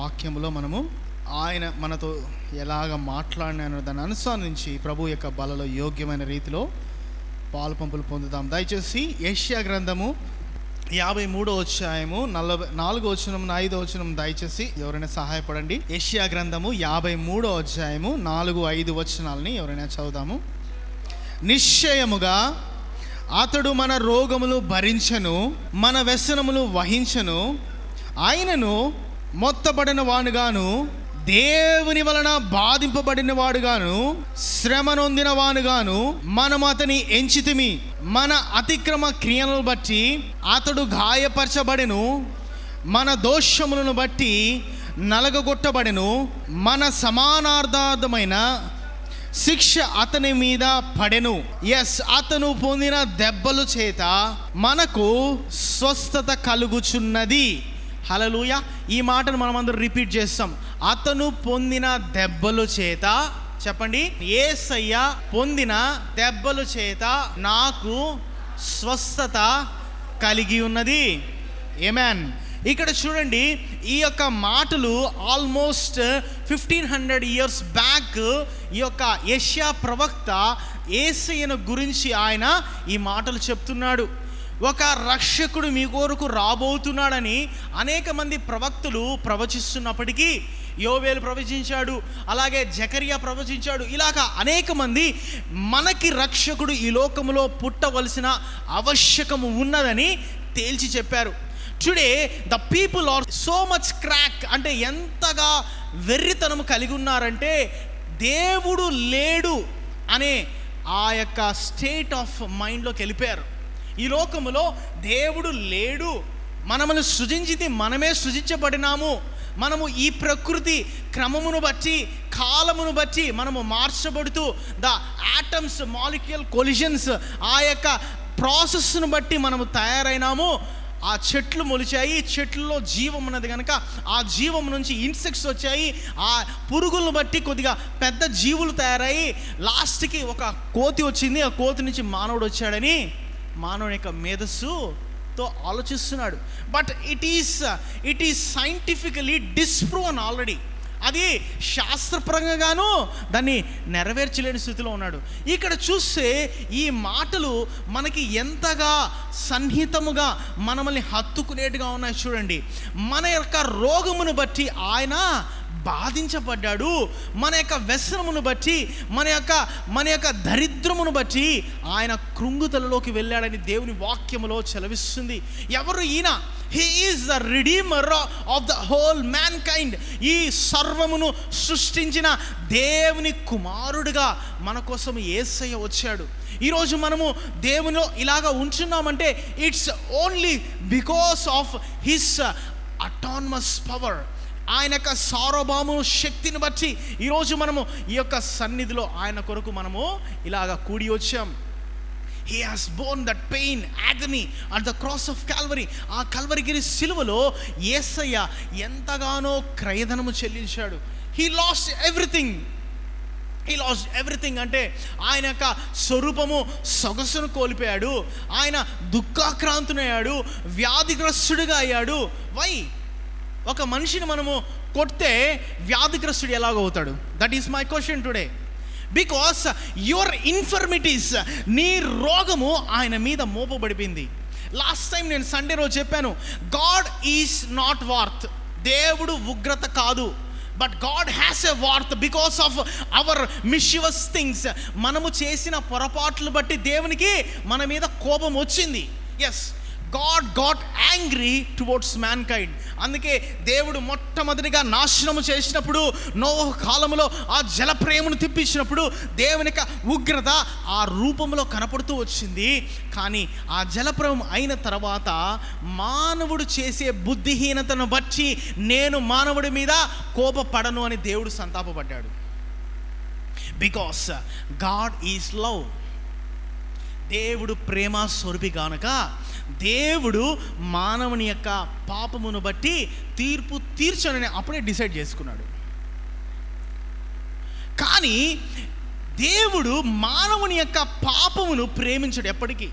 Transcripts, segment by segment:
వాక్యములో మనము ఆయన మనతో ఎలాగ మాట్లాడినానో దాన్ని అనుసరించి ప్రభు యొక్క బలలో యోగ్యమైన రీతిలో పాలు పంపులు పొందుతాం దయచేసి ఏషియా గ్రంథము యాభై మూడో అధ్యాయము నలభై నాలుగో వచనం ఐదో వచనం దయచేసి ఎవరైనా సహాయపడండి ఏషియా గ్రంథము యాభై మూడో అధ్యాయము నాలుగు ఐదు వచనాలని ఎవరైనా చదువుదాము నిశ్చయముగా అతడు మన రోగములు భరించను మన వ్యసనములు వహించను ఆయనను మొత్తబడిన వానుగాను దేవుని వలన బాధింపబడిన వాడుగాను శ్రమ నొందిన వానుగాను మనం అతని ఎంచితిమి మన అతిక్రమ క్రియలను బట్టి అతడు గాయపరచబడెను మన దోషములను బట్టి నలగగొట్టబడెను మన సమానార్థమైన శిక్ష అతని మీద పడెను ఎస్ అతను పొందిన దెబ్బలు చేత మనకు స్వస్థత కలుగుచున్నది హలలుయ ఈ మాటను మనం అందరం రిపీట్ చేస్తాం అతను పొందిన దెబ్బలు చేత చెప్పండి ఏసయ్య పొందిన దెబ్బలు చేత నాకు స్వస్థత కలిగి ఉన్నది ఏమాన్ ఇక్కడ చూడండి ఈ యొక్క మాటలు almost fifteen hundred years back ఈ యొక్క యష్యా ప్రవక్త ఏసయ్యను గురించి ఆయన ఈ మాటలు చెప్తున్నాడు ఒక రక్షకుడు మీ కొరకు రాబోతున్నాడని అనేక మంది ప్రవక్తులు ప్రవచిస్తున్నప్పటికీ యోవేలు ప్రవచించాడు అలాగే జకరియా ప్రవచించాడు ఇలాగ అనేక మంది మనకి రక్షకుడు ఈ లోకములో పుట్టవలసిన ఆవశ్యకము ఉన్నదని తేల్చి చెప్పారు today the people are so much crack అంటే ఎంతగా వెర్రితనము కలిగి ఉన్నారంటే దేవుడు లేడు అనే ఆ యొక్క స్టేట్ ఆఫ్ మైండ్లోకి వెళ్ళిపోయారు ఈ లోకములో దేవుడు లేడు మనమును సృజించింది మనమే సృజించబడినాము మనము ఈ ప్రకృతి క్రమమును బట్టి కాలమును బట్టి మనము మార్చబడుతూ ద ఆటమ్స్ మాలిక్యూల్ కొలిజన్స్ ఆ యొక్క ప్రాసెస్ను బట్టి మనము తయారైనాము ఆ చెట్లు మొలిచాయి చెట్లలో జీవం ఉన్నది కనుక ఆ జీవం నుంచి ఇన్సెక్ట్స్ వచ్చాయి ఆ పురుగులను బట్టి కొద్దిగా పెద్ద జీవులు తయారయ్యి లాస్ట్కి ఒక కోతి వచ్చింది ఆ కోతి నుంచి మానవుడు వచ్చాడని మానవుని యొక్క మేధస్సుతో ఆలోచిస్తున్నాడు but it is it is scientifically disproven already అది శాస్త్రపరంగాను దాన్ని నెరవేర్చలేని స్థితిలో ఉన్నాడు ఇక్కడ చూస్తే ఈ మాటలు మనకి ఎంతగా సన్నిహితముగా మనల్ని హత్తుకునేట్టుగా ఉన్నాయి చూడండి మన యొక్క రోగమును బట్టి ఆయన బాధించబడ్డాడు మన యొక్క వ్యసనమును బట్టి మన యొక్క మన యొక్క దరిద్రమును బట్టి ఆయన కృంగుతలలోకి వెళ్ళాడని దేవుని వాక్యములో చెలవిస్తుంది ఎవరు ఈయన he is the redeemer of the whole mankind ఈ సర్వమును సృష్టించిన దేవుని కుమారుడుగా మన కోసం ఏసయ్య వచ్చాడు ఈరోజు మనము దేవునిలో ఇలాగ ఉంచున్నామంటే it's only because of his autonomous power ఆయన యొక్క సార్వభౌము శక్తిని బట్టి ఈరోజు మనము ఈ యొక్క సన్నిధిలో ఆయన కొరకు మనము ఇలాగ కూడి వచ్చాం he has borne that pain యాగనీ at the cross of Calvary ఆ కల్వరిగిరి సిలువలో ఏసయ్య ఎంతగానో క్రయధనము చెల్లించాడు he lost everything he lost everything అంటే ఆయన యొక్క స్వరూపము సొగసును కోల్పోయాడు ఆయన దుఃఖాక్రాంతునయ్యాడు వ్యాధిగ్రస్తుడిగా అయ్యాడు వై ఒక మనిషిని మనము కొడితే వ్యాధిగ్రస్తుడు ఎలాగవుతాడు that is my question today because your infirmities నీ రోగము ఆయన మీద మోపబడిపోయింది లాస్ట్ టైం నేను సండే రోజు చెప్పాను గాడ్ ఈజ్ నాట్ వార్త్ దేవుడు ఉగ్రత కాదు but God has a wrath because of our mischievous things మనము చేసిన పొరపాట్లు బట్టి దేవునికి మన మీద కోపం వచ్చింది yes God got angry towards mankind అందుకే దేవుడు మొట్టమొదటిగా నాశనము చేసినప్పుడు నోవ కాలంలో ఆ జల ప్రేమను తిప్పించినప్పుడు దేవుని యొక్క ఉగ్రత ఆ రూపంలో కనపడుతూ వచ్చింది కానీ ఆ జలప్రేమ అయిన తర్వాత మానవుడు చేసే బుద్ధిహీనతను బట్టి నేను మానవుడి మీద కోపపడను అని దేవుడు సంతాపపడ్డాడు బికాస్ గాడ్ ఈజ్ లవ్ దేవుడు ప్రేమ స్వరూపి గానక దేవుడు మానవుని యొక్క పాపమును బట్టి తీర్పు తీర్చనని అప్పుడే డిసైడ్ చేసుకున్నాడు కానీ దేవుడు మానవుని యొక్క పాపమును ప్రేమించడు ఎప్పటికీ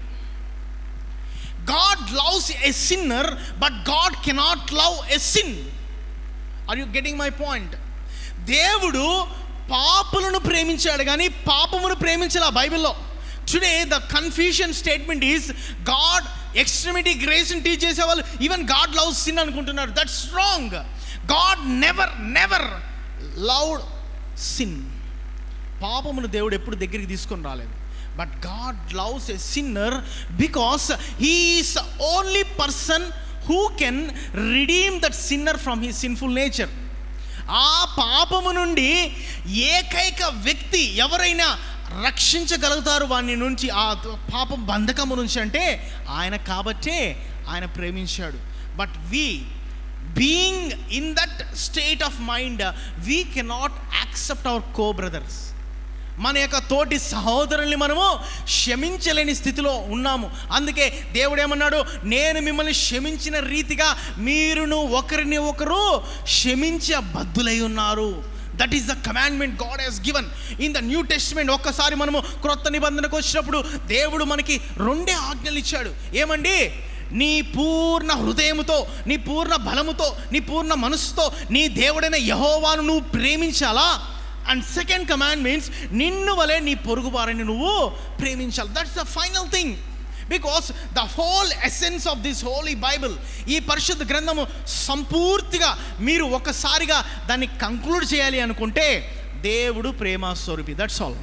God loves a sinner but God cannot love a sin are you getting my point దేవుడు పాపులను ప్రేమించాడు కానీ పాపమును ప్రేమించాల బైబిల్లో today the confusion statement is God extremity గ్రేస్ని టీచ్ చేసేవాళ్ళు ఈవెన్ గాడ్ లవ్ సిన్ అనుకుంటున్నారు that's wrong God never never love sin పాపమును దేవుడు ఎప్పుడు దగ్గరికి తీసుకొని రాలేదు but God loves a sinner because he is only person who can redeem that sinner from he sinful nature ఆ పాపము నుండి ఏకైక వ్యక్తి ఎవరైనా రక్షించగలుగుతారు వాని నుంచి ఆ పాపం బంధకము నుంచి అంటే ఆయన కాబట్టే ఆయన ప్రేమించాడు but we being in that state of mind we cannot accept our co brothers మన యొక్క తోటి సహోదరుల్ని మనము క్షమించలేని స్థితిలో ఉన్నాము అందుకే దేవుడు ఏమన్నాడు నేను మిమ్మల్ని క్షమించిన రీతిగా మీరును ఒకరిని ఒకరు క్షమించే బద్దులై ఉన్నారు that is the commandment God has given in the new testament ఒక్కసారి మనము క్రొత్త నిబంధనకు వచ్చినప్పుడు దేవుడు మనకి రెండే ఆజ్ఞలు ఇచ్చాడు ఏమండి నీ పూర్ణ హృదయముతో నీ పూర్ణ బలముతో నీ పూర్ణ మనసుతో నీ దేవుడైన యహోవాను నువ్వు ప్రేమించాలా అండ్ సెకండ్ కమాండ్ మీన్స్ నిన్ను వలె నీ పొరుగు వారిని నువ్వు ప్రేమించాలి that's the final thing because the whole essence of this holy Bible ఈ పరిశుద్ధ గ్రంథము సంపూర్తిగా మీరు ఒకసారిగా దాన్ని కంక్లూడ్ చేయాలి అనుకుంటే దేవుడు ప్రేమ స్వరూపి that's all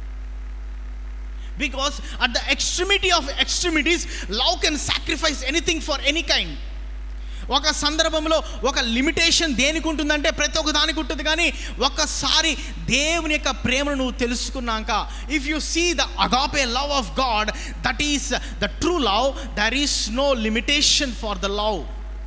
because at the extremity of extremities love can sacrifice anything for any kind ఒక సందర్భంలో ఒక లిమిటేషన్ దేనికి ఉంటుందంటే ప్రతి ఒక్క దానికి ఉంటుంది కానీ ఒక్కసారి దేవుని యొక్క ప్రేమను నువ్వు తెలుసుకున్నాక if you see the agape love of God that is the true love there is no limitation for the love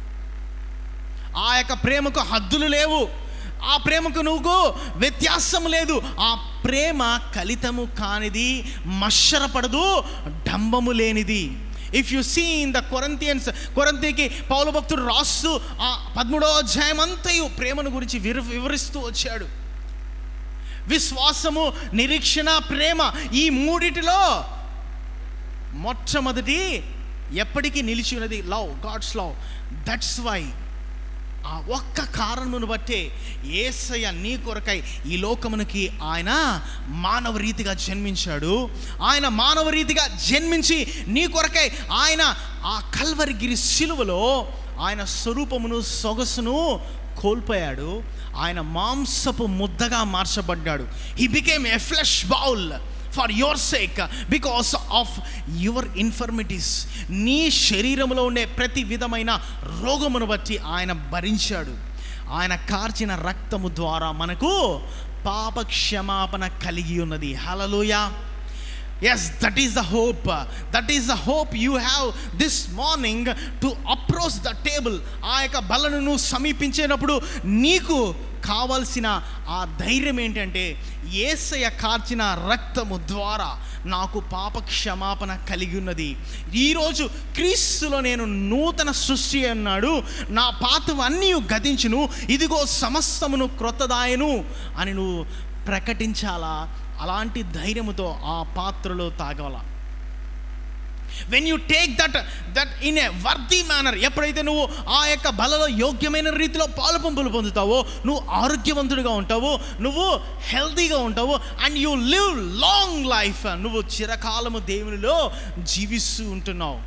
ఆ యొక్క ప్రేమకు హద్దులు లేవు ఆ ప్రేమకు నువ్వు వ్యత్యాసం లేదు ఆ ప్రేమ కలితము కానిది మశ్చరపడదు డంబము లేనిది if you see in the Corinthians కొరంతికి పౌల భక్తుడు రాస్తూ ఆ పదమూడో అధ్యాయం అంతయు ప్రేమను గురించి విర వివరిస్తూ వచ్చాడు విశ్వాసము నిరీక్షణ ప్రేమ ఈ మూడిటిలో మొట్టమొదటి ఎప్పటికీ నిలిచి ఉన్నది love God's love that's why ఆ ఒక్క కారణమును బట్టే ఏసయ్య నీ కొరకై ఈ లోకమునికి ఆయన మానవ రీతిగా జన్మించాడు ఆయన మానవ రీతిగా జన్మించి నీ కొరకై ఆయన ఆ కల్వరిగిరి శిలువలో ఆయన స్వరూపమును సొగసును కోల్పోయాడు ఆయన మాంసపు ముద్దగా మార్చబడ్డాడు he became a flesh bowl for your sake because of your infirmities నీ శరీరంలో ఉండే ప్రతి విధమైన రోగమును బట్టి ఆయన భరించాడు ఆయన కార్చిన రక్తము ద్వారా మనకు పాప క్షమాపణ కలిగి ఉన్నది hallelujah yes that is the hope that is the hope you have this morning to approach the table ఆ యొక్క బలను నువ్వు సమీపించేటప్పుడు నీకు కావాల్సిన ఆ ధైర్యం ఏంటంటే ఏసయ కార్చిన రక్తము ద్వారా నాకు పాప క్షమాపణ కలిగి ఉన్నది ఈరోజు క్రీస్తులో నేను నూతన సృష్టి అన్నాడు నా పాతవన్నీ గతించును ఇదిగో సమస్తమును క్రొత్తదాయను అని నువ్వు ప్రకటించాలా అలాంటి ధైర్యముతో ఆ పాత్రలో తాగాల when you take that that in a worthy manner ఎప్పుడైతే నువ్వు ఆ యొక్క బలలో యోగ్యమైన రీతిలో పాలు పంపులు పొందుతావో నువ్వు ఆరోగ్యవంతుడిగా ఉంటావు నువ్వు హెల్తీగా ఉంటావు and you live long life నువ్వు చిరకాలము దేవునిలో జీవిస్తూ ఉంటున్నావు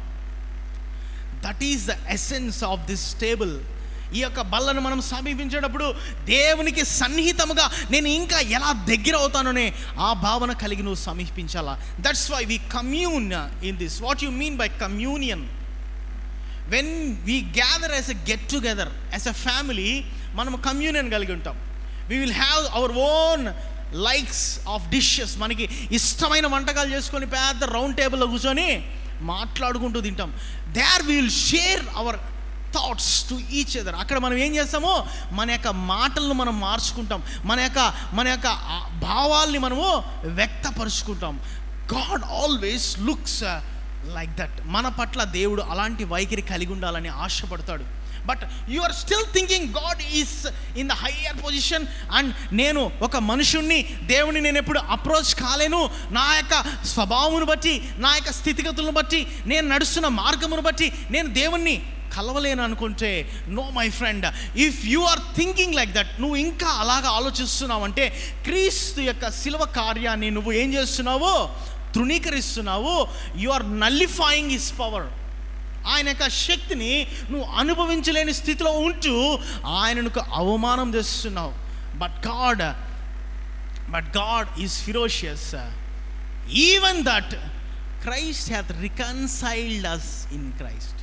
that is the essence of this table ఈ యొక్క బల్లను మనం సమీపించేటప్పుడు దేవునికి సన్నిహితముగా నేను ఇంకా ఎలా దగ్గర అవుతాననే ఆ భావన కలిగి నువ్వు సమీపించాలా that's why we commune in this what you mean by communion when we gather as a get together as a family మనం కమ్యూనియన్ కలిగి ఉంటాం we will have our own likes of dishes మనకి ఇష్టమైన వంటకాలు చేసుకొని పెద్ద రౌండ్ టేబుల్లో కూర్చొని మాట్లాడుకుంటూ తింటాం they are will share our thoughts to each other అక్కడ మనం ఏం చేస్తామో మన యొక్క మాటలను మనం మార్చుకుంటాం మన యొక్క మన యొక్క ఆ భావాల్ని మనము వ్యక్తపరుచుకుంటాం God always looks like that మన పట్ల దేవుడు అలాంటి వైఖరి కలిగి ఉండాలని ఆశపడతాడు but you are still thinking God is in the higher position and నేను ఒక మనుషుణ్ణి దేవుని నేను ఎప్పుడు అప్రోచ్ కాలేను నా యొక్క స్వభావమును బట్టి నా యొక్క స్థితిగతులను బట్టి నేను నడుస్తున్న మార్గమును బట్టి నేను దేవుణ్ణి కలవలేను అనుకుంటే no my friend if you are thinking like that నువ్వు ఇంకా అలాగా ఆలోచిస్తున్నావు అంటే క్రీస్తు యొక్క శిలవ కార్యాన్ని నువ్వు ఏం చేస్తున్నావు తృణీకరిస్తున్నావు you are nullifying his power ఆయన యొక్క శక్తిని నువ్వు అనుభవించలేని స్థితిలో ఉంటూ ఆయనకు అవమానం చేస్తున్నావు but God but God is ferocious even that Christ hath reconciled us in Christ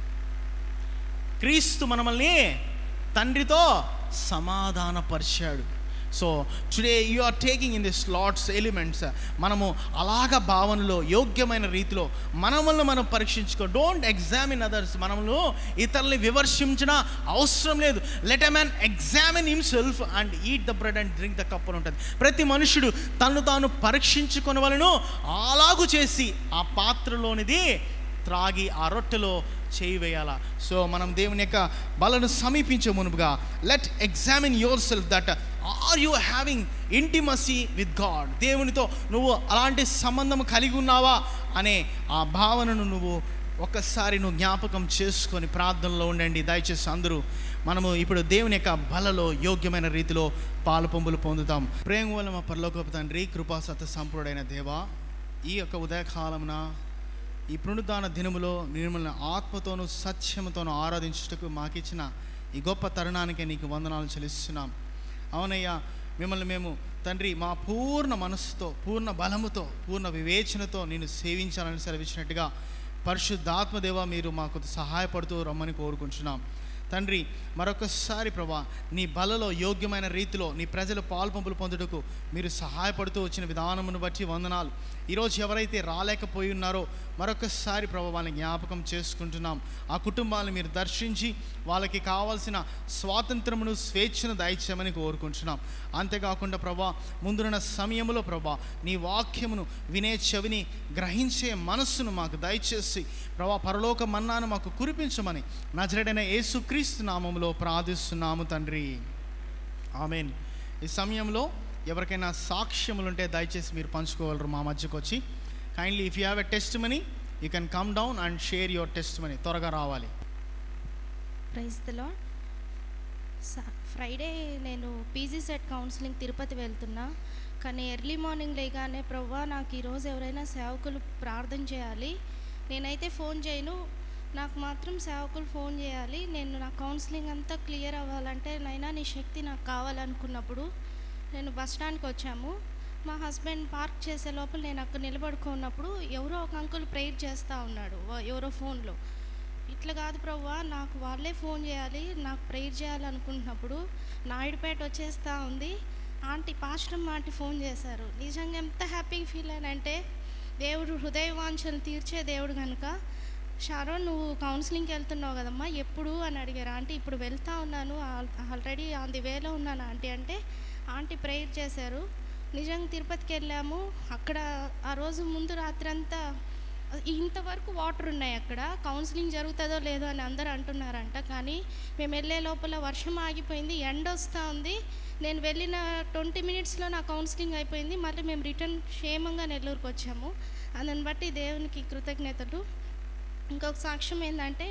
క్రీస్తు మనల్ని తండ్రితో సమాధానపరిచాడు so today you are taking in this lots elements మనము అలాగ భావనలో యోగ్యమైన రీతిలో మనల్ని మనం పరీక్షించుకో డోంట్ ఎగ్జామిన్ అదర్స్ మనము ఇతరుల్ని విమర్శించిన అవసరం లేదు let a man examine himself and eat the bread and drink the cup అని ఉంటుంది ప్రతి మనుషుడు తను తాను పరీక్షించుకున్న వలను అలాగు చేసి ఆ పాత్రలోనిది త్రాగి ఆ రొట్టెలో చేయి వేయాలా సో మనం దేవుని యొక్క బలను సమీపించే మునుపుగా let examine yourself that are you having intimacy with God దేవునితో నువ్వు అలాంటి సంబంధం కలిగి ఉన్నావా అనే ఆ భావనను నువ్వు ఒక్కసారి నువ్వు జ్ఞాపకం చేసుకొని ప్రార్థనలో ఉండండి దయచేసి అందరూ మనము ఇప్పుడు దేవుని యొక్క బలలో యోగ్యమైన రీతిలో పాలు పొంగులు పొందుతాం ప్రేమ వల్ల మా పరలోకపు తండ్రి కృపా సత సంపూర్ణైన దేవా ఈ యొక్క ఉదయకాలమున ఈ పునరుద్ధాన దినములో మిమ్మల్ని ఆత్మతోనూ సత్యముతోనూ ఆరాధించుటకు మాకిచ్చిన ఈ గొప్ప తరుణానికి నీకు వందనాలు చెల్లిస్తున్నాం అవునయ్యా మిమ్మల్ని మేము తండ్రి మా పూర్ణ మనస్సుతో పూర్ణ బలముతో పూర్ణ వివేచనతో నేను సేవించాలని సెలవిచ్చినట్టుగా పరిశుద్ధాత్మదేవ మీరు మాకు సహాయపడుతూ రమ్మని కోరుకుంటున్నాం తండ్రి మరొకసారి ప్రభా నీ బలలో యోగ్యమైన రీతిలో నీ ప్రజలు పాల్పంపులు పొందుటకు మీరు సహాయపడుతూ వచ్చిన విధానమును బట్టి వందనాలు ఈరోజు ఎవరైతే రాలేకపోయి ఉన్నారో మరొకసారి ప్రభా వాళ్ళని జ్ఞాపకం చేసుకుంటున్నాం ఆ కుటుంబాలను మీరు దర్శించి వాళ్ళకి కావాల్సిన స్వాతంత్రమును స్వేచ్ఛను దయచేయమని కోరుకుంటున్నాం అంతేకాకుండా ప్రభా ముందున్న సమయంలో ప్రభా నీ వాక్యమును వినే చెవిని గ్రహించే మనస్సును మాకు దయచేసి ప్రభా పరలోక మన్నాను మాకు కురిపించమని నజరడైన యేసుక్రీస్తు నామములో ప్రార్థిస్తున్నాము తండ్రి ఆమెన్ ఈ సమయంలో ఎవరికైనా సాక్ష్యములు ఉంటే దయచేసి మీరు పంచుకోగలరు మా మధ్యకు వచ్చి kindly if you have a testimony you can come down and share your testimony త్వరగా రావాలి ప్రైజ్ ద లాడ్ ఫ్రైడే నేను పీజీ సెట్ కౌన్సిలింగ్ తిరుపతి వెళ్తున్నా కానీ ఎర్లీ మార్నింగ్ లేగానే ప్రవ్వా నాకు ఈరోజు ఎవరైనా సేవకులు ప్రార్థన చేయాలి నేనైతే ఫోన్ చేయను నాకు మాత్రం సేవకులు ఫోన్ చేయాలి నేను నా కౌన్సిలింగ్ అంతా క్లియర్ అవ్వాలంటే నైనా నీ శక్తి నాకు కావాలనుకున్నప్పుడు నేను బస్ స్టాండ్కి వచ్చాము మా హస్బెండ్ పార్క్ చేసే లోపల నేను అక్కడ నిలబడుకున్నప్పుడు ఎవరో ఒక అంకుల్ ప్రేయర్ చేస్తూ ఉన్నాడు వా- ఎవరో ఫోన్లో ఇట్లా కాదు ప్రవ్వా నాకు వాళ్ళే ఫోన్ చేయాలి నాకు ప్రేయర్ చేయాలనుకుంటున్నప్పుడు నాయుడుపేట వచ్చేస్తా ఉంది ఆంటీ పాస్టమ్ ఆంటీ ఫోన్ చేశారు నిజంగా ఎంత హ్యాపీగా ఫీల్ అయినంటే దేవుడు హృదయ వాంఛలు తీర్చే దేవుడు కనుక షారోన్ నువ్వు కౌన్సిలింగ్కి వెళ్తున్నావు కదమ్మా ఎప్పుడు అని అడిగారు ఆంటీ ఇప్పుడు వెళ్తా ఉన్నాను ఆల్- ఆల్రెడీ ఆన్ ది వేలో ఉన్నాను ఆంటీ అంటే ఆంటీ ప్రేయర్ చేశారు నిజంగా తిరుపతికి వెళ్ళాము అక్కడ ఆ రోజు ముందు రాత్రి అంతా ఇంతవరకు వాటర్ ఉన్నాయి అక్కడ కౌన్సిలింగ్ జరుగుతుందో లేదో అని అందరూ అంటున్నారంట కానీ మేము వెళ్ళే లోపల వర్షం ఆగిపోయింది ఎండ వస్తూ ఉంది నేను వెళ్ళిన ట్వంటీ మినిట్స్లో నా కౌన్సిలింగ్ అయిపోయింది మళ్ళీ మేము రిటర్న్ క్షేమంగా నెల్లూరుకు వచ్చాము అందుని బట్టి దేవునికి కృతజ్ఞతలు ఇంకొక సాక్ష్యం ఏంటంటే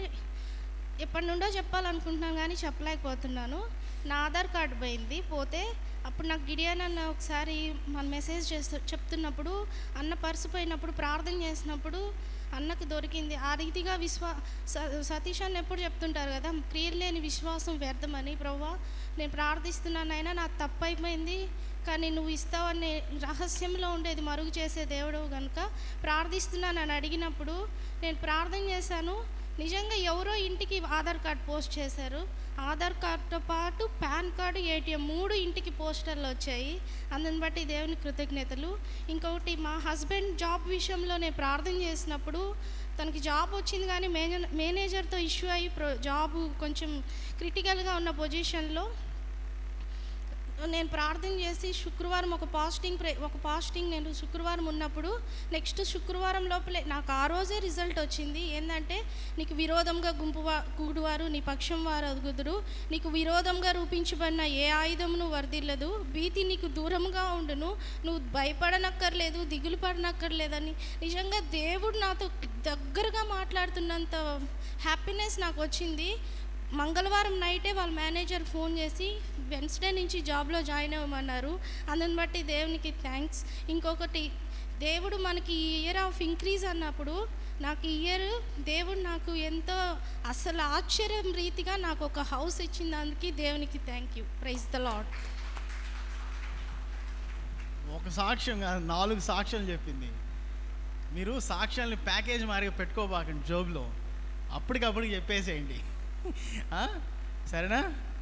ఎప్పటి నుండో చెప్పాలనుకుంటున్నాను కానీ చెప్పలేకపోతున్నాను నా ఆధార్ కార్డు పోయింది పోతే అప్పుడు నాకు గిడియన్ అన్న ఒకసారి మన మెసేజ్ చేస్తూ చెప్తున్నప్పుడు అన్న పర్సు పోయినప్పుడు ప్రార్థన చేసినప్పుడు అన్నకు దొరికింది ఆ రీతిగా విశ్వా స- సతీష్ అన్న ఎప్పుడు చెప్తుంటారు కదా క్రియలు లేని విశ్వాసం వ్యర్థమని ప్రవ్వా నేను ప్రార్థిస్తున్నానైనా నాకు తప్పు అయిపోయింది కానీ నువ్వు ఇస్తావనే రహస్యంలో ఉండేది మరుగు చేసే దేవుడు కనుక ప్రార్థిస్తున్నానని అడిగినప్పుడు నేను ప్రార్థన చేశాను నిజంగా ఎవరో ఇంటికి ఆధార్ కార్డ్ పోస్ట్ చేశారు ఆధార్ కార్డ్తో పాటు పాన్ కార్డు ఏటీఎం మూడు ఇంటికి పోస్టర్లు వచ్చాయి అందుని బట్టి దేవుని కృతజ్ఞతలు ఇంకొకటి మా హస్బెండ్ జాబ్ విషయంలో నేను ప్రార్థన చేసినప్పుడు తనకి జాబ్ వచ్చింది కానీ మేనేజర్ మేనేజర్తో ఇష్యూ అయ్యి ప్రో జాబ్ కొంచెం క్రిటికల్గా ఉన్న పొజిషన్లో నేను ప్రార్థన చేసి శుక్రవారం ఒక పాస్టింగ్ ప్రే ఒక పాస్టింగ్ నేను శుక్రవారం ఉన్నప్పుడు నెక్స్ట్ శుక్రవారం లోపలే నాకు ఆ రోజే రిజల్ట్ వచ్చింది ఏంటంటే నీకు విరోధంగా గుంపు వా కూడువారు నీ పక్షం వారు అదుగుదురు నీకు విరోధంగా రూపించబడిన ఏ ఆయుధమును వర్ధిల్లదు భీతి నీకు దూరంగా ఉండును నువ్వు భయపడనక్కర్లేదు దిగులు పడనక్కర్లేదని నిజంగా దేవుడు నాతో దగ్గరగా మాట్లాడుతున్నంత హ్యాపీనెస్ నాకు వచ్చింది మంగళవారం నైటే వాళ్ళ మేనేజర్ ఫోన్ చేసి వెన్స్డే నుంచి జాబ్లో జాయిన్ అవ్వమన్నారు అందుని బట్టి దేవునికి థ్యాంక్స్ ఇంకొకటి దేవుడు మనకి ఈ ఇయర్ ఆఫ్ ఇంక్రీజ్ అన్నప్పుడు నాకు ఈ ఇయర్ దేవుడు నాకు ఎంతో అసలు ఆశ్చర్యం రీతిగా నాకు ఒక హౌస్ ఇచ్చిన దానికి దేవునికి thank you praise the Lord ఒక సాక్ష్యం కాదు నాలుగు సాక్ష్యాలు చెప్పింది మీరు సాక్ష్యాలని ప్యాకేజ్ మారిగా పెట్టుకోబాకండి జోబులో అప్పటికప్పుడు చెప్పేసేయండి ఆ? సరేనా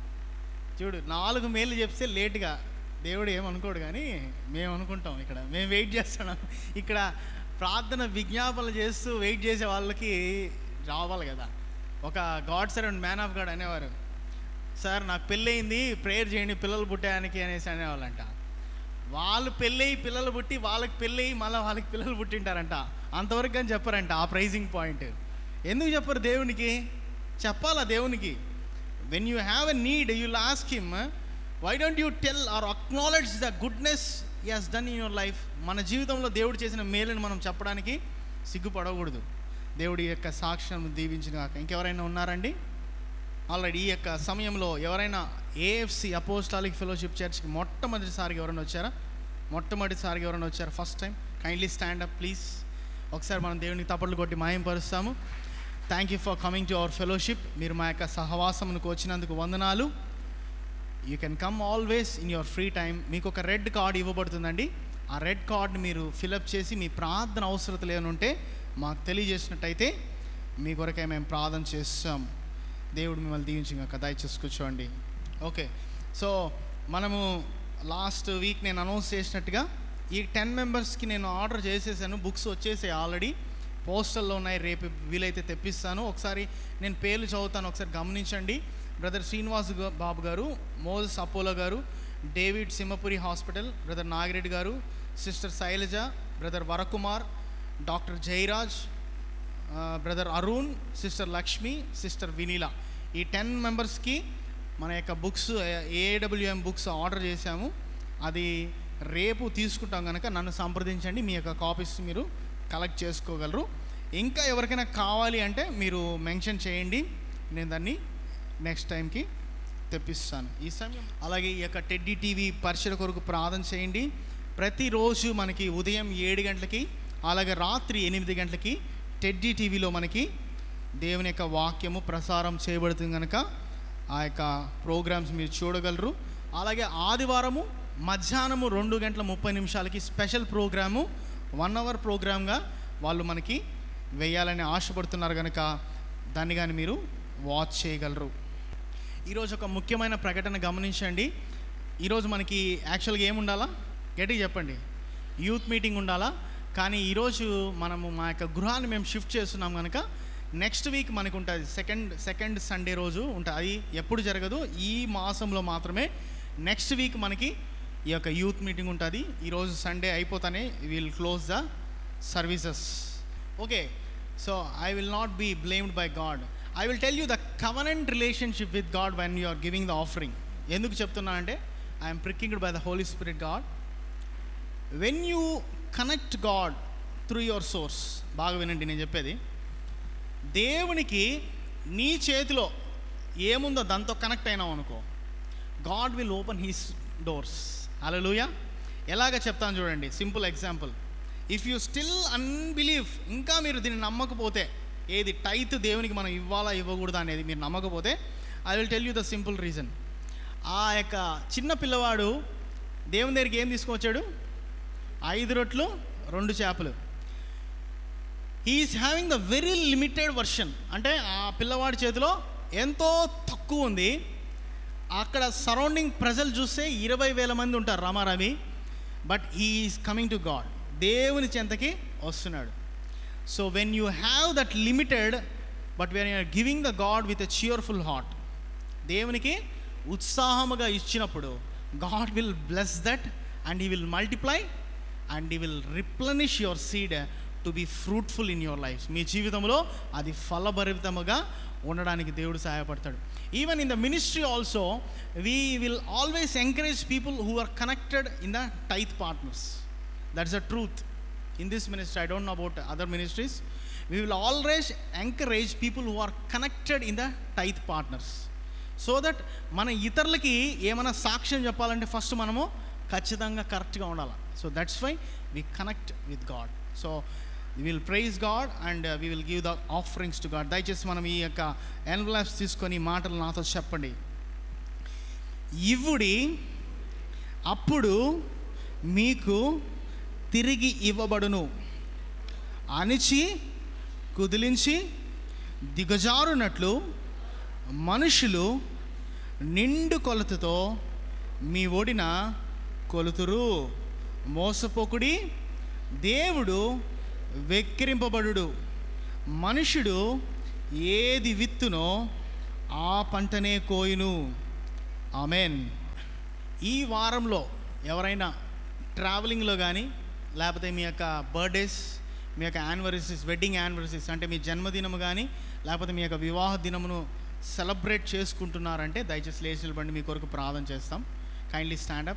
చూడు నాలుగు మేలు చెప్తే లేట్గా దేవుడు ఏమనుకోడు కానీ మేము అనుకుంటాం ఇక్కడ మేము వెయిట్ చేస్తున్నాం ఇక్కడ ప్రార్థన విజ్ఞాపనలు చేస్తూ వెయిట్ చేసే వాళ్ళకి రావాలి కదా ఒక God sir and man of God అనేవారు సార్ నాకు పెళ్ళయింది ప్రేయర్ చేయండి పిల్లలు పుట్టానికి అనేసి అనేవాళ్ళంట వాళ్ళు పెళ్ళయి పిల్లలు పుట్టి వాళ్ళకి పెళ్ళయి మళ్ళీ వాళ్ళకి పిల్లలు పుట్టింటారంట అంతవరకు అని చెప్పారంట ఆ ప్రైజింగ్ పాయింట్ ఎందుకు చెప్పరు దేవునికి చెప్పాలా దేవునికి when you have a need you ask him why don't you tell or acknowledge the goodness he's done in your life మన జీవితంలో దేవుడు చేసిన మేలుని మనం చెప్పడానికి సిగ్గుపడకూడదు దేవుడి యొక్క సాక్ష్యం దీవించిన కాక ఇంకెవరైనా ఉన్నారండి ఆల్రెడీ ఈ యొక్క సమయంలో ఎవరైనా ఏఎఫ్సి అపోస్టాలిక్ ఫెలోషిప్ చర్చ్కి మొట్టమొదటిసారిగా ఎవరైనా వచ్చారా మొట్టమొదటిసారిగా ఎవరైనా వచ్చారా first time kindly stand up please ఒకసారి మనం దేవునికి తప్పట్లు కొట్టి మాయం పరుస్తాము thank you for coming to our fellowship మీరు మా యొక్క సహవాసమునకు వచ్చినందుకు వందనాలు you can come always in your free time మీకు ఒక రెడ్ కార్డ్ ఇవ్వబడుతుందండి ఆ రెడ్ కార్డ్ని మీరు ఫిలప్ చేసి మీ ప్రార్థన అవసరతలు ఏమైనా ఉంటే మాకు తెలియజేసినట్టయితే మీ కొరకే మేము ప్రార్థన చేస్తాం దేవుడు మిమ్మల్ని దీవించి దయచేసి కూర్చోండి ఓకే సో మనము లాస్ట్ వీక్ నేను అనౌన్స్ చేసినట్టుగా ఈ టెన్ మెంబర్స్కి నేను ఆర్డర్ చేసేసాను బుక్స్ వచ్చేసాయి ఆల్రెడీ పోస్టల్లో ఉన్నాయి రేపు వీలైతే తెప్పిస్తాను ఒకసారి నేను పేర్లు చదువుతాను ఒకసారి గమనించండి బ్రదర్ శ్రీనివాస్ గా- బాబు గారు మోజస్ అపోలో గారు David Simhapuri hospital brother Nagireddy గారు sister Sailaja brother Varakumar doctor Jayaraj brother Arun sister Lakshmi sister Vineela ఈ టెన్ మెంబర్స్కి మన యొక్క బుక్స్ ఏడబ్ల్యూఎం బుక్స్ ఆర్డర్ చేశాము అది రేపు తీసుకుంటాం కనుక నన్ను సంప్రదించండి మీ యొక్క కాపీస్ మీరు కలెక్ట్ చేసుకోగలరు ఇంకా ఎవరికైనా కావాలి అంటే మీరు మెన్షన్ చేయండి నేను దాన్ని నెక్స్ట్ టైంకి తెప్పిస్తాను ఈ సమయం అలాగే ఈ యొక్క టెడ్డీ టీవీ పరిచయ కొరకు ప్రార్థన చేయండి ప్రతిరోజు మనకి ఉదయం ఏడు గంటలకి అలాగే రాత్రి ఎనిమిది గంటలకి టెడ్డీ టీవీలో మనకి దేవుని యొక్క వాక్యము ప్రసారం చేయబడుతుంది కనుక ఆ యొక్క ప్రోగ్రామ్స్ మీరు చూడగలరు అలాగే ఆదివారము మధ్యాహ్నము రెండు గంటల ముప్పై నిమిషాలకి స్పెషల్ ప్రోగ్రాము వన్ అవర్ ప్రోగ్రామ్గా వాళ్ళు మనకి వేయాలని ఆశపడుతున్నారు కనుక దాన్ని కానీ మీరు వాచ్ చేయగలరు ఈరోజు ఒక ముఖ్యమైన ప్రకటన గమనించండి ఈరోజు మనకి యాక్చువల్గా ఏమి ఉండాలా గట్టిగా చెప్పండి యూత్ మీటింగ్ ఉండాలా కానీ ఈరోజు మనము మా యొక్క గృహాన్ని మేము షిఫ్ట్ చేస్తున్నాం కనుక నెక్స్ట్ వీక్ మనకు ఉంటుంది సెకండ్ సెకండ్ సండే రోజు ఉంటుంది అది ఎప్పుడు జరగదు ఈ మాసంలో మాత్రమే నెక్స్ట్ వీక్ మనకి ఈ యొక్క యూత్ మీటింగ్ ఉంటుంది ఈరోజు సండే అయిపోతానే will close the services okay so I will not be blamed by God I will tell you the covenant relationship with God when you are giving the offering ఎందుకు చెప్తున్నా అంటే I'm pricked by the Holy Spirit God when you connect God through your source బాగా వినండి నేను చెప్పేది దేవునికి నీ చేతిలో ఏముందో దాంతో కనెక్ట్ అయినావు అనుకో God will open his doors hallelujah ఎలాగ చెప్తాను చూడండి simple example if you still unbelieve ఇంకా మీరు దీన్ని నమ్మకపోతే ఏది టైత్ దేవునికి మనం ఇవ్వాలా ఇవ్వకూడదా అనేది మీరు నమ్మకపోతే I will tell you the simple reason ఆ యొక్క చిన్న పిల్లవాడు దేవుని దగ్గరికి ఏం తీసుకొచ్చాడు ఐదు రొట్లు రెండు చేపలు he's having the very limited version అంటే ఆ పిల్లవాడి చేతిలో ఎంతో తక్కువ ఉంది అక్కడ సరౌండింగ్ ప్రజలు చూస్తే ఇరవై వేల మంది ఉంటారు రామారామి but he's coming to God దేవుని చెంతకి వస్తున్నాడు so when you have that limited but when you're giving the God with a cheerful heart దేవునికి ఉత్సాహముగా ఇచ్చినప్పుడు God will bless that and he will multiply and he will replenish your seed to be fruitful in your life మీ జీవితంలో అది ఫలభరితముగా ఉండడానికి దేవుడు సహాయపడతాడు even in the ministry also we will always encourage people who are connected in the tithe partners that's a truth in this ministry I don't know about other ministries we will always encourage people who are connected in the tithe partners so that మన ఇతరులకి ఏమైనా సాక్ష్యం చెప్పాలంటే first మనము ఖచ్చితంగా కరెక్ట్గా ఉండాలి so that's why we connect with God so we will praise God and we will give the offerings to God దయచేసి మనం ఈ యొక్క ఎన్వలప్స్ తీసుకొని ఈ మాటలు నాతో చెప్పండి ఇవ్వుడి అప్పుడు మీకు తిరిగి ఇవ్వబడును అణిచి కుదిలించి దిగజారునట్లు మనుషులు నిండు కొలతతో మీ ఒడిన కొలుతురు మోసపోకుడి దేవుడు వెక్కిరింపబడు మనుషుడు ఏది విత్తునో ఆ పంటనే కోయును ఆమెన్ ఈ వారంలో ఎవరైనా ట్రావెలింగ్లో కానీ లేకపోతే మీ యొక్క బర్త్డేస్ మీ యొక్క యానివర్సరీస్ వెడ్డింగ్ యానివర్సరీస్ అంటే మీ జన్మదినము కానీ లేకపోతే మీ యొక్క వివాహ దినమును సెలబ్రేట్ చేసుకుంటున్నారంటే దయచేసి లేచి నిలబండి మీ కొరకు ప్రార్థన చేస్తాం కైండ్లీ స్టాండప్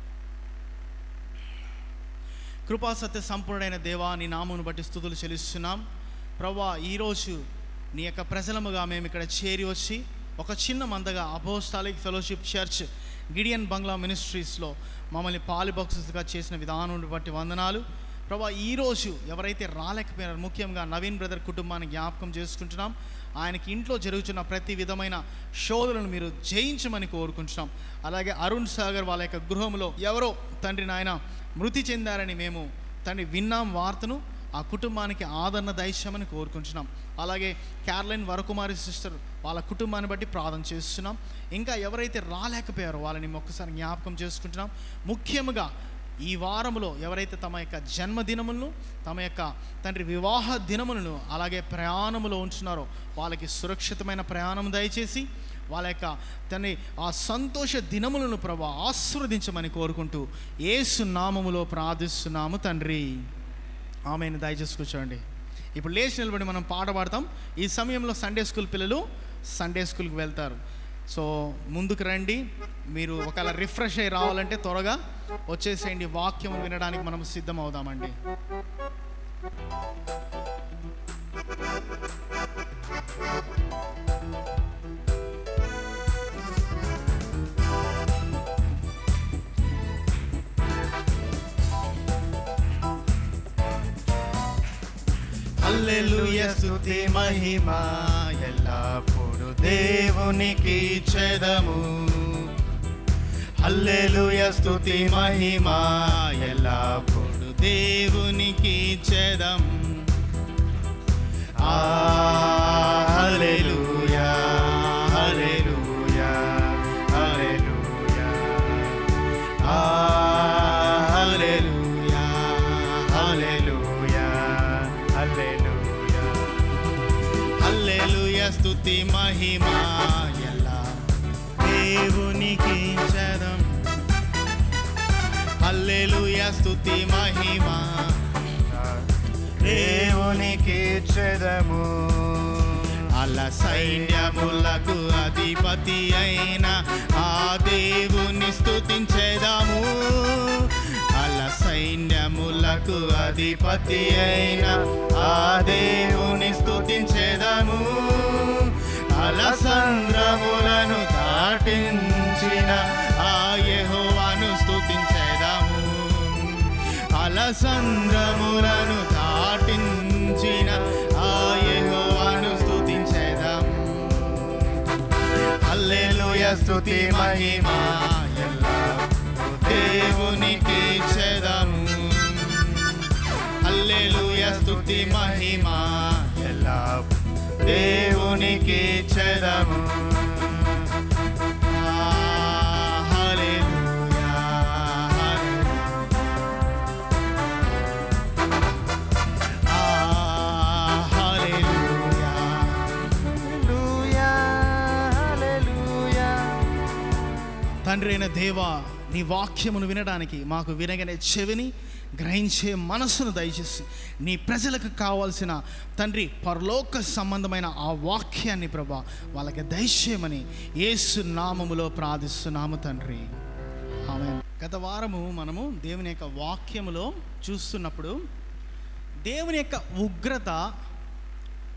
కృపా సత్య సంపూర్ణమైన దేవా నీ నామును బట్టి స్థుతులు చెల్లిస్తున్నాం ప్రభా ఈరోజు నీ యొక్క ప్రజలముగా మేము ఇక్కడ చేరి వచ్చి ఒక చిన్న మందగా అపోస్టాలిక్ ఫెలోషిప్ చర్చ్ గిడియన్ బంగ్లా మినిస్ట్రీస్లో మమ్మల్ని పాలిబాక్సెస్గా చేసిన విధానం బట్టి వందనాలు ప్రభా ఈరోజు ఎవరైతే రాలేకపోయినారో ముఖ్యంగా నవీన్ బ్రదర్ కుటుంబాన్ని జ్ఞాపకం చేసుకుంటున్నాం ఆయనకి ఇంట్లో జరుగుతున్న ప్రతి విధమైన శోధనను మీరు జయించమని కోరుకుంటున్నాం అలాగే అరుణ్ సాగర్ వాళ్ళ యొక్క గృహంలో ఎవరో తండ్రి నాయన మృతి చెందారని మేము తండ్రి విన్నాం వార్తను ఆ కుటుంబానికి ఆదరణ దైత్యమని కోరుకుంటున్నాం అలాగే క్యారలైన్ వరకుమారి సిస్టర్ వాళ్ళ కుటుంబాన్ని బట్టి ప్రార్థన చేస్తున్నాం ఇంకా ఎవరైతే రాలేకపోయారో వాళ్ళని ఒక్కసారి జ్ఞాపకం చేసుకుంటున్నాం ముఖ్యంగా ఈ వారంలో ఎవరైతే తమ యొక్క జన్మదినములను తమ యొక్క తండ్రి వివాహ దినములను అలాగే ప్రయాణములో ఉంచున్నారో వాళ్ళకి సురక్షితమైన ప్రయాణం దయచేసి వాళ్ళ యొక్క తండ్రి ఆ సంతోష దినములను ప్రభా ఆశీర్వదించమని కోరుకుంటూ ఏసు నామములో ప్రార్థిస్తున్నాము తండ్రి ఆమెను దయచేసి కూర్చోండి ఇప్పుడు లేచి నిలబడి మనం పాట పాడతాం ఈ సమయంలో సండే స్కూల్ పిల్లలు సండే స్కూల్కి వెళ్తారు సో ముందుకు రండి మీరు ఒకవేళ రిఫ్రెష్ అయ్యి రావాలంటే త్వరగా వచ్చేసేయండి వాక్యం వినడానికి మనం సిద్ధం అవుదామండి హల్లెలూయా స్తుతి మహిమ ఎల్లప్పుడు దేవునికి చెదము హల్లెలూయా స్తుతి మహిమ ఎల్లప్పుడు దేవునికి చెదం ఆ హల్లెలూయా హల్లెలూయా హల్లెలూయా ఆ హల్లెలూయా హల్లెలూయా హల్లెలూయా హల్లెలూయా స్తుతి మహిమ ఎలా దేవునికి చదం హల్లెలూయా స్తుతి మహిమ దేవునికి చెదము అల సైన్యములకు అధిపతి అయిన ఆ దేవుని స్తుతించేదాము అల సైన్యములకు అధిపతి అయిన ఆ దేవుని స్తుతించేదాము అలసంద్రములను దాటించిన ఆ యెహోవాను స్తుతించేదాము అలసంద్రములను దాటించిన ఆ యెహోవాను స్తుతించేదాం హల్లెలూయా స్తుతి మహిమ ఎల్లప్పుడూ దేవునికి చెదము హల్లెలూయా స్తుతి మహిమ ఎలా దేవునికి చెదము ఆ, హల్లెలూయా, హల్లెలూయా. ఆ, హల్లెలూయా. హల్లెలూయా హల్లెలూయా తండ్రి అయిన దేవా నీ వాక్యమును వినడానికి మాకు వినగనే చెవిని గ్రహించే మనస్సును దయచేసి నీ ప్రజలకు కావాల్సిన తండ్రి పరలోక సంబంధమైన ఆ వాక్యాన్ని ప్రభా వాళ్ళకి దయచేయమని యేసు నామములో ప్రార్థిస్తున్నాము తండ్రి ఆమె గత వారము మనము దేవుని యొక్క వాక్యములో చూస్తున్నప్పుడు దేవుని యొక్క ఉగ్రత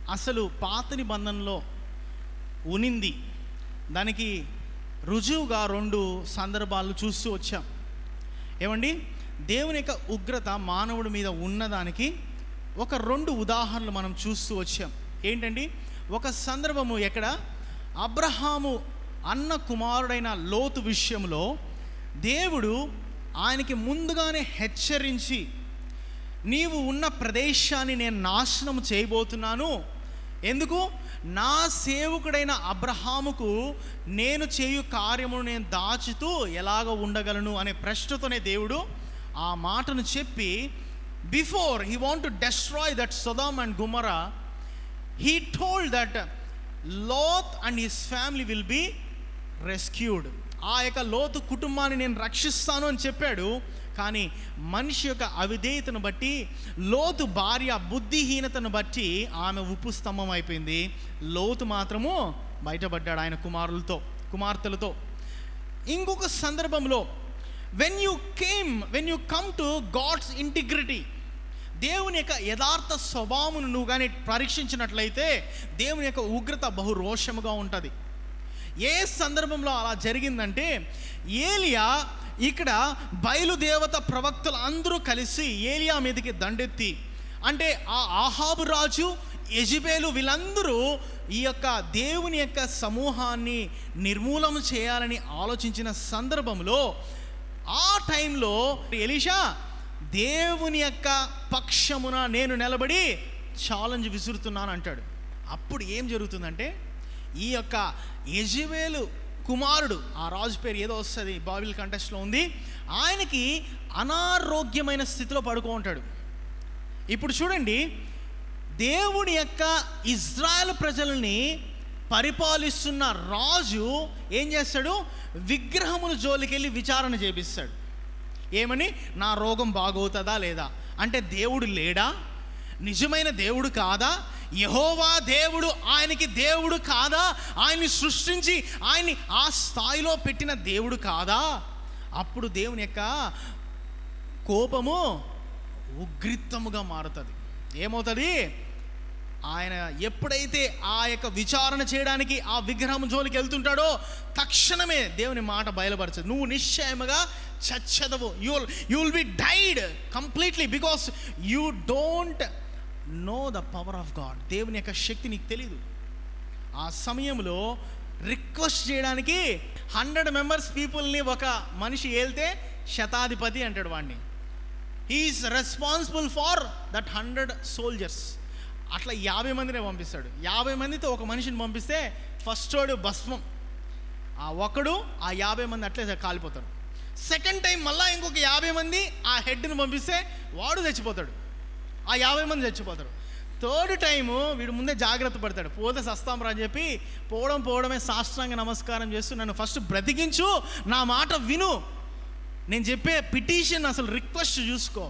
అసలు పాత నిబంధనలో ఉనింది దానికి రుజువుగా రెండు సందర్భాలు చూస్తూ వచ్చాం ఏమండి దేవుని యొక్క ఉగ్రత మానవుడి మీద ఉన్నదానికి ఒక రెండు ఉదాహరణలు మనం చూస్తూ వచ్చాం ఏంటండి ఒక సందర్భము ఎక్కడ అబ్రహాము అన్న కుమారుడైన లోతు విషయంలో దేవుడు ఆయనకి ముందుగానే హెచ్చరించి నీవు ఉన్న ప్రదేశాన్ని నేను నాశనం చేయబోతున్నాను ఎందుకు నా సేవకుడైన అబ్రహాముకు నేను చేయు కార్యమును నేను దాచుతూ ఎలాగ ఉండగలను అనే ప్రశ్నతోనే దేవుడు ఆ మాటను చెప్పి before he want to destroy that Sodom and Gomorrah he told that Lot and his family will be rescued ఆ యొక్క లోతు కుటుంబాన్ని నేను రక్షిస్తాను అని చెప్పాడు కానీ మనిషి యొక్క అవిధేయతను బట్టి లోతు భార్య బుద్ధిహీనతను బట్టి ఆమె ఉప్పు స్తంభం అయిపోయింది లోతు మాత్రము బయటపడ్డాడు ఆయన కుమారులతో కుమార్తెలతో ఇంకొక సందర్భంలో when you came when you come to God's integrity దేవుని యొక్క యథార్థ స్వభావమును నువ్వు కానీ పరీక్షించినట్లయితే దేవుని యొక్క ఉగ్రత బహు రోషముగా ఉంటుంది ఏ సందర్భంలో అలా జరిగిందంటే ఏలియా ఇక్కడ బయలుదేవత ప్రవక్తలు అందరూ కలిసి ఏలియా మీదకి దండెత్తి అంటే ఆ ఆహాబు రాజు యజిబేలు వీళ్ళందరూ ఈ యొక్క దేవుని యొక్క సమూహాన్ని నిర్మూలన చేయాలని ఆలోచించిన సందర్భంలో ఆ టైంలో ఎలీషా దేవుని యొక్క పక్షమున నేను నిలబడి ఛాలెంజ్ విసురుతున్నాను అంటాడు అప్పుడు ఏం జరుగుతుందంటే ఈ యొక్క యజువేలు కుమారుడు ఆ రాజు పేరు ఏదో వస్తుంది బాబిల్ కంటెస్ట్లో ఉంది ఆయనకి అనారోగ్యమైన స్థితిలో పడుకో ఉంటాడు ఇప్పుడు చూడండి దేవుని యొక్క ఇజ్రాయెల్ ప్రజల్ని పరిపాలిస్తున్న రాజు ఏం చేస్తాడు విగ్రహముల జోలికెళ్ళి విచారణ చేపిస్తాడు ఏమని నా రోగం బాగవుతుందా లేదా అంటే దేవుడు లేడా నిజమైన దేవుడు కాదా యహోవా దేవుడు ఆయనకి దేవుడు కాదా ఆయన్ని సృష్టించి ఆయన్ని ఆ స్థాయిలో పెట్టిన దేవుడు కాదా అప్పుడు దేవుని యొక్క కోపము ఉగ్రిత్తముగా మారుతుంది ఏమవుతుంది ఆయన ఎప్పుడైతే ఆ యొక్క విచారణ చేయడానికి ఆ విగ్రహం జోలికి వెళ్తుంటాడో తక్షణమే దేవుని మాట బయలుపరచదు నువ్వు నిశ్చయముగా చచ్చదవు you you will be died completely because you don't know the power of God దేవుని యొక్క శక్తి నీకు తెలియదు ఆ సమయంలో రిక్వెస్ట్ చేయడానికి హండ్రెడ్ మెంబర్స్ పీపుల్ని ఒక మనిషి ఏల్తే శతాధిపతి అంటాడు వాడిని he's responsible for that hundred soldiers అట్లా యాభై మందినే పంపిస్తాడు యాభై మందితో ఒక మనిషిని పంపిస్తే ఫస్ట్ వాడు భస్మం ఆ ఒకడు ఆ యాభై మంది అట్లే కాలిపోతారు సెకండ్ టైం మళ్ళీ ఇంకొక యాభై మంది ఆ హెడ్ని పంపిస్తే వాడు చచ్చిపోతాడు ఆ యాభై మంది చచ్చిపోతారు థర్డ్ టైము వీడు ముందే జాగ్రత్త పడతాడు పోతే సస్తాం రా అని చెప్పి పోవడం పోవడమే సాష్టాంగ నమస్కారం చేస్తూ నన్ను ఫస్ట్ బ్రతికించు నా మాట విను నేను చెప్పే పిటిషన్ అసలు రిక్వెస్ట్ చూసుకో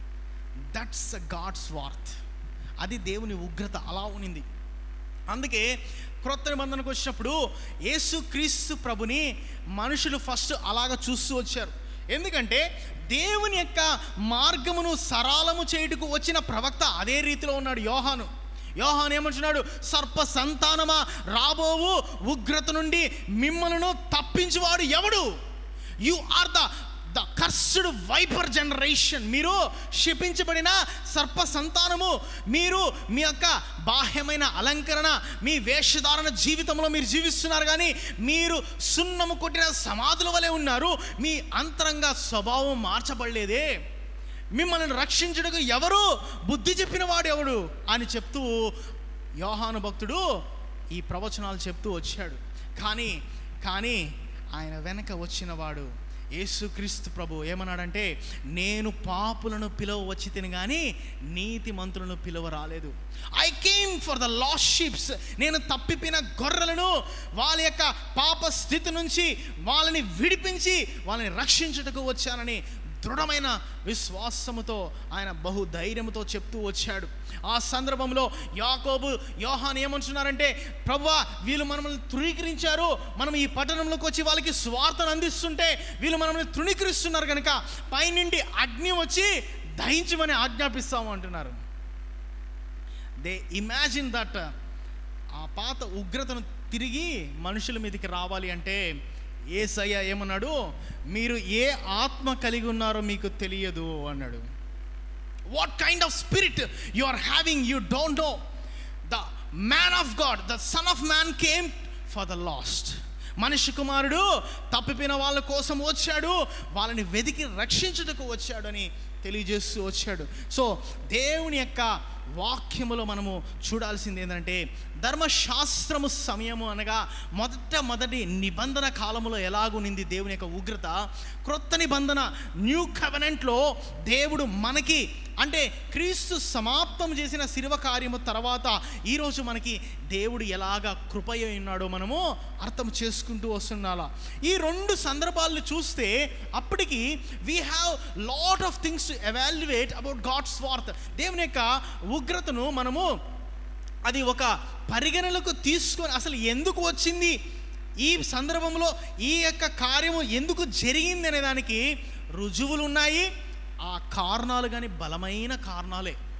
దట్స్ గాడ్స్ వార్త్ అది దేవుని ఉగ్రత అలా ఉనింది అందుకే క్రొత్త నిబంధనకు వచ్చినప్పుడు యేసు క్రీస్తు ప్రభుని మనుషులు ఫస్ట్ అలాగ చూస్తూ వచ్చారు ఎందుకంటే దేవుని యొక్క మార్గమును సరాలము చేయుటకు వచ్చిన ప్రవక్త అదే రీతిలో ఉన్నాడు యోహాను యోహాను ఏమంటున్నాడు సర్ప సంతానమా రాబోవు ఉగ్రత నుండి మిమ్మలను తప్పించువాడు ఎవడు you are the the cursed viper generation మీరు శపించబడిన సర్ప సంతానము మీరు మీ యొక్క బాహ్యమైన అలంకరణ మీ వేషధారణ జీవితంలో మీరు జీవిస్తున్నారు కానీ మీరు సున్నము కొట్టిన సమాధుల వలె ఉన్నారు మీ అంతరంగ స్వభావం మార్చబడలేదే మిమ్మల్ని రక్షించుటకు ఎవరు బుద్ధి చెప్పిన వాడు ఎవడు అని చెప్తూ యోహాను భక్తుడు ఈ ప్రవచనాలు చెప్తూ వచ్చాడు కానీ కానీ ఆయన వెనక వచ్చినవాడు యేసుక్రీస్తు ప్రభు ఏమన్నాడంటే నేను పాపులను పిలువ వచ్చి తిని కానీ నీతి మంత్రులను పిలువ రాలేదు I came for the lost sheeps నేను తప్పిపోయిన గొర్రెలను వాళ్ళ యొక్క పాప స్థితి నుంచి వాళ్ళని విడిపించి వాళ్ళని రక్షించుటకు వచ్చానని దృఢమైన విశ్వాసముతో ఆయన బహు ధైర్యంతో చెప్తూ వచ్చాడు ఆ సందర్భంలో యాకోబు యోహాన్ ఏమంటున్నారంటే ప్రభువా వీళ్ళు మనల్ని తృణీకరించారు మనం ఈ పట్టణంలోకి వచ్చి వాళ్ళకి స్వార్థను అందిస్తుంటే వీళ్ళు మనల్ని తృణీకరిస్తున్నారు కనుక పైనుండి అగ్ని వచ్చి దహించమని ఆజ్ఞాపిస్తాము అంటున్నారు దే ఇమాజిన్ దట్ ఆ పాత ఉగ్రతను తిరిగి మనుషుల మీదకి రావాలి అంటే ఏసయ్య ఏమన్నాడు మీరు ఏ ఆత్మ కలిగి ఉన్నారో మీకు తెలియదు అన్నాడు what kind of spirit you are having you don't know the man of God the son of man came for the lost మనిషి కుమారుడు తప్పిపోయిన వాళ్ళ కోసం వచ్చాడు వాళ్ళని వెతికి రక్షించుటకు వచ్చాడు అని తెలియజేస్తూ వచ్చాడు సో దేవుని యొక్క వాక్యములో మనము చూడాల్సింది ఏంటంటే ధర్మశాస్త్రము సమయము అనగా మొదట మొదటి నిబంధన కాలములో ఎలాగునింది దేవుని యొక్క ఉగ్రత క్రొత్త నిబంధన న్యూ కవెనెంట్లో దేవుడు మనకి అంటే క్రీస్తు సమాప్తం చేసిన శిలువ కార్యము తర్వాత ఈరోజు మనకి దేవుడు ఎలాగా కృపయ ఉన్నాడో మనము అర్థం చేసుకుంటూ వస్తున్నాలా ఈ రెండు సందర్భాలను చూస్తే అప్పటికి we have lot of things to evaluate about God's wrath దేవుని యొక్క ఉగ్రతను మనము అది ఒక పరిగణలకు తీసుకొని అసలు ఎందుకు వచ్చింది ఈ సందర్భంలో ఈ యొక్క కార్యము ఎందుకు జరిగింది అనే దానికి రుజువులు ఉన్నాయి ఆ కారణాలు కానీ బలమైన కారణాలే